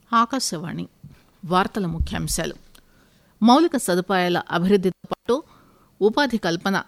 ఆకాశవాణి వార్తల ముఖ్యాంశాలు మౌలిక సదుపాయాల అభివృద్దితో పాటు ఉపాధి కల్పన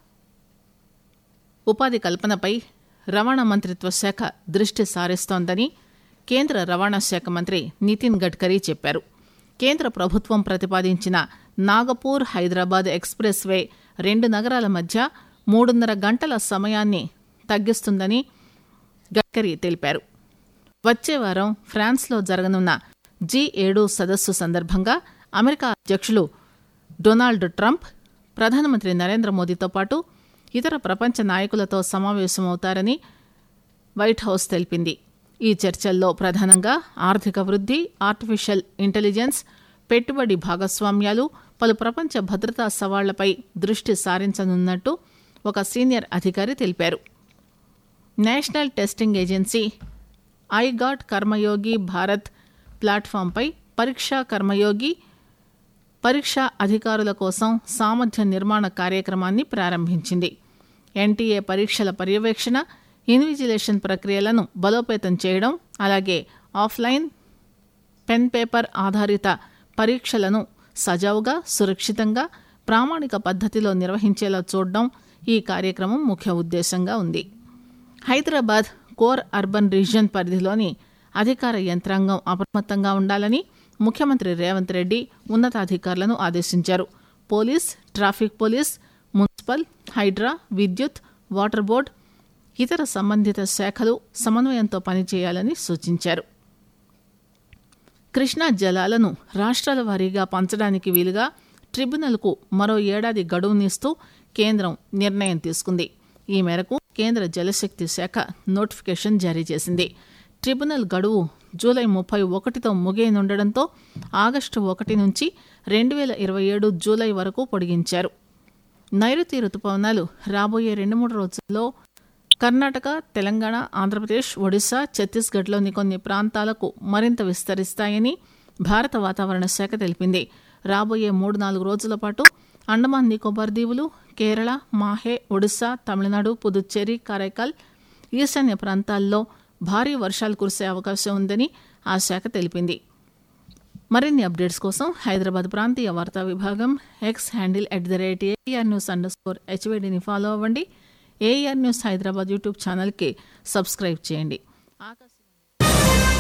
ఉపాధి కల్పనపై రవాణా మంత్రిత్వ శాఖ దృష్టి సారిస్తోందని కేంద్ర రవాణా శాఖ మంత్రి నితిన్ గడ్కరీ చెప్పారు కేంద్ర ప్రభుత్వం ప్రతిపాదించిన నాగపూర్ హైదరాబాద్ ఎక్స్ప్రెస్ వే రెండు నగరాల మధ్య మూడున్నర గంటల సమయాన్ని తగ్గిస్తుందని గడ్కరీ తెలిపారు వచ్చే వారం ఫ్రాన్స్లో జరగనున్న జీ ఏడు సదస్సు సందర్భంగా అమెరికా అధ్యక్షులు డొనాల్డ్ ట్రంప్ ప్రధానమంత్రి నరేంద్ర మోదీతో పాటు ఇతర ప్రపంచ నాయకులతో సమావేశమవుతారని వైట్ హౌస్ తెలిపింది ఈ చర్చల్లో ప్రధానంగా ఆర్థిక వృద్ధి ఆర్టిఫిషియల్ ఇంటెలిజెన్స్ పెట్టుబడి భాగస్వామ్యాలు పలు ప్రపంచ భద్రతా సవాళ్లపై దృష్టి సారించనున్నట్టు ఒక సీనియర్ అధికారి తెలిపారు national testing agency iGOT Karmayogi Bharat ప్లాట్ఫామ్పై పరీక్షా కర్మయోగి పరీక్షా అధికారుల కోసం సామర్థ్య నిర్మాణ కార్యక్రమాన్ని ప్రారంభించింది ఎన్టీఏ పరీక్షల పర్యవేక్షణ ఇన్విజిలేషన్ ప్రక్రియలను బలోపేతం చేయడం అలాగే ఆఫ్లైన్ పెన్ పేపర్ ఆధారిత పరీక్షలను సజావుగా సురక్షితంగా ప్రామాణిక పద్ధతిలో నిర్వహించేలా చూడడం ఈ కార్యక్రమం ముఖ్య ఉద్దేశంగా ఉంది హైదరాబాద్ కోర్ అర్బన్ రీజియన్ పరిధిలోని అధికార యంత్రాంగం అప్రమత్తంగా ఉండాలని ముఖ్యమంత్రి రేవంత్ రెడ్డి ఉన్నతాధికారులను ఆదేశించారు police traffic police municipal Hydraa విద్యుత్ వాటర్ బోర్డు ఇతర సంబంధిత శాఖలు సమన్వయంతో పనిచేయాలని సూచించారు కృష్ణా జలాలను రాష్ట్రాల వారీగా పంచడానికి వీలుగా ట్రిబ్యునల్కు మరో ఏడాది గడువునిస్తూ కేంద్రం నిర్ణయం తీసుకుంది ఈ మేరకు కేంద్ర జలశక్తి శాఖ నోటిఫికేషన్ జారీ చేసింది ట్రిబ్యునల్ గడువు జూలై ముప్పై ఒకటితో ముగియనుండడంతో ఆగస్టు ఒకటి నుంచి రెండు వేల ఇరవై ఏడు జూలై వరకు పొడిగించారు నైరుతి రుతుపవనాలు రాబోయే రెండు మూడు రోజుల్లో కర్ణాటక తెలంగాణ ఆంధ్రప్రదేశ్ ఒడిశా ఛత్తీస్గఢ్లోని కొన్ని ప్రాంతాలకు మరింత విస్తరిస్తాయని భారత వాతావరణ శాఖ తెలిపింది రాబోయే మూడు నాలుగు రోజుల పాటు అండమాన్ నికోబార్ దీవులు కేరళ మాహే ఒడిశా తమిళనాడు పుదుచ్చేరి కారైకాల్ ఈశాన్య ప్రాంతాల్లో భారీ వర్షాలు కురిసే అవకాశం ఉందని ఆ శాఖ తెలిపింది మరిన్ని అప్డేట్స్ కోసం హైదరాబాద్ ప్రాంతీయ వార్తా విభాగం X handle at the rate AIR news underscore హెచ్వేడిని ఫాలో అవ్వండి ఏఆర్ న్యూస్ హైదరాబాద్ యూట్యూబ్ ఛానల్కి సబ్స్క్రైబ్ చేయండి